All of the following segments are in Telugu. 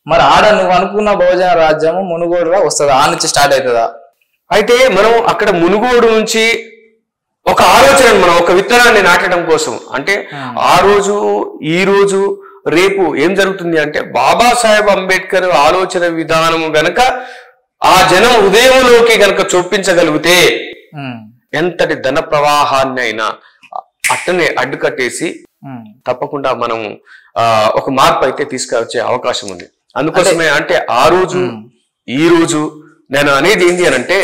మరి ఆడ నువ్వు అనుకున్న బహుజన రాజ్యము మునుగోడుగా వస్తుంది ఆ నుంచి స్టార్ట్ అవుతుందా అయితే మనం అక్కడ మునుగోడు నుంచి ఒక ఆలోచన మనం ఒక విత్తనాన్ని నాటడం కోసం అంటే ఆ రోజు ఈ రోజు రేపు ఏం జరుగుతుంది అంటే బాబాసాహెబ్ అంబేద్కర్ ఆలోచన విధానము గనక ఆ జనం ఉదయంలోకి గనక చొప్పించగలిగితే ఉమ్, ఎంతటి ధన ప్రవాహాన్ని అయినా అట్టనే అడ్డుకట్టేసి ఉమ్, తప్పకుండా మనం ఆ, ఒక మార్పు అయితే తీసుకొచ్చే అవకాశం ఉంది అందుకోసమే అంటే ఆ రోజు ఈ రోజు నేను అనేది ఏంటి అని అంటే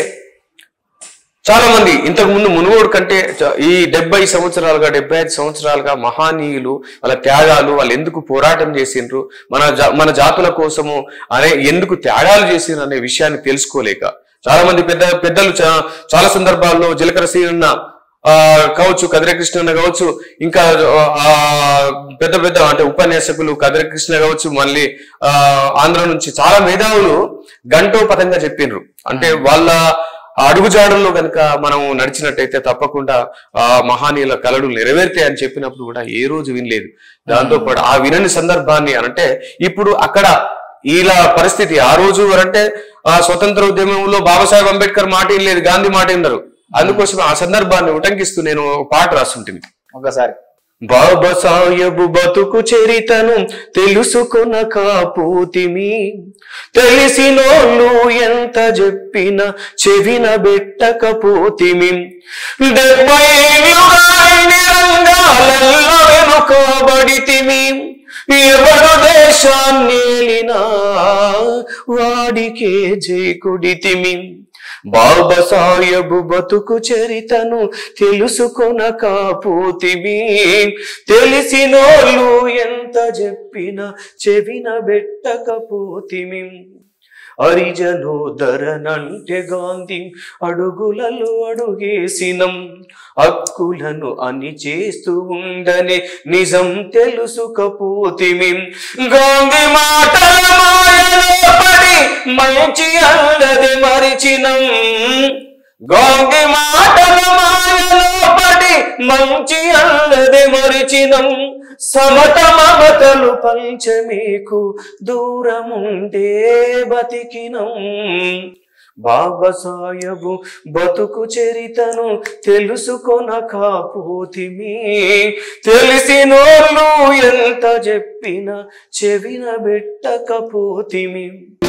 చాలా మంది ఇంతకు ముందు మునుగోడు కంటే చ- ఈ డెబ్బై సంవత్సరాలుగా డెబ్బై ఐదు సంవత్సరాలుగా మహానీయులు వాళ్ళ త్యాగాలు వాళ్ళు ఎందుకు పోరాటం చేసిండ్రు మన జా- మన జాతుల కోసము అనే ఎందుకు త్యాగాలు చేసిండ్రు అనే విషయాన్ని తెలుసుకోలేక చాలా మంది పెద్ద పెద్దలు చా- చాలా సందర్భాల్లో జీలకర్ర శ్రీరన్న ఆ కావచ్చు కదిరే కృష్ణన్న కావచ్చు ఇంకా ఆ పెద్ద పెద్ద అంటే ఉపన్యాసకులు కదిరే కృష్ణ కావచ్చు మళ్ళీ ఆ ఆంధ్ర నుంచి చాలా మేధావులు గంటోపతంగా చెప్పిండ్రు అంటే వాళ్ళ అడుగుజాడల్లో గనుక మనం నడిచినట్టయితే తప్పకుండా ఆ మహానీయుల కలలు నెరవేరుతాయి అని చెప్పినప్పుడు కూడా ఏ రోజు వినలేదు దాంతో పాటు ఆ వినని సందర్భాన్ని అంటే ఇప్పుడు అక్కడ ఇలా పరిస్థితి ఆ రోజు అంటే ఆ స్వతంత్ర ఉద్యమంలో బాబాసాహెబ్ అంబేద్కర్ మాట ఏం లేదు గాంధీ మాట విన్నారు అందుకోసం ఆ సందర్భాన్ని ఉటంకిస్తూ నేను ఒక పాట రాస్తుంటుంది ఒకసారి బాబా సాయబు బతుకు చరితను తెలుసుకున్న కాపూతిమి తెలిసినోళ్ళు ఎంత చెప్పిన చెవిన బెట్టకపోతిమి డెబ్బై ఏళ్ళుగా ఇన్ని రంగాలలో వెనుకబడితిమి ఎవడు దేశాన్ని ఏలినా వాడికే జైకుడితిమి బాబా సాయబు బతుకు చరితను తెలుసుకొన కాపోతివి తెలిసినోళ్ళు ఎంత చెప్పిన చెవిన బెట్టకపోతిమి హరిజనోదరనంటే గాంధీ అడుగులలో అడుగేసినం హక్కులను అని చేస్తూ ఉండని నిజం తెలుసుకపోతిమి గాంధీ మాటల మాయలో పడి మంచి అల్లది మరిచినం గాంధీ మాటల మాయలో పడి మంచి అల్లది మరిచినం సమత మమతలు పంచమీకు దూరముండే బతికినం బాబా సాయబు బతుకు చరితను తెలుసుకొన కాపోతిమి తెలిసినోళ్ళు ఎంత చెప్పిన చెవిన పెట్టకపోతిమి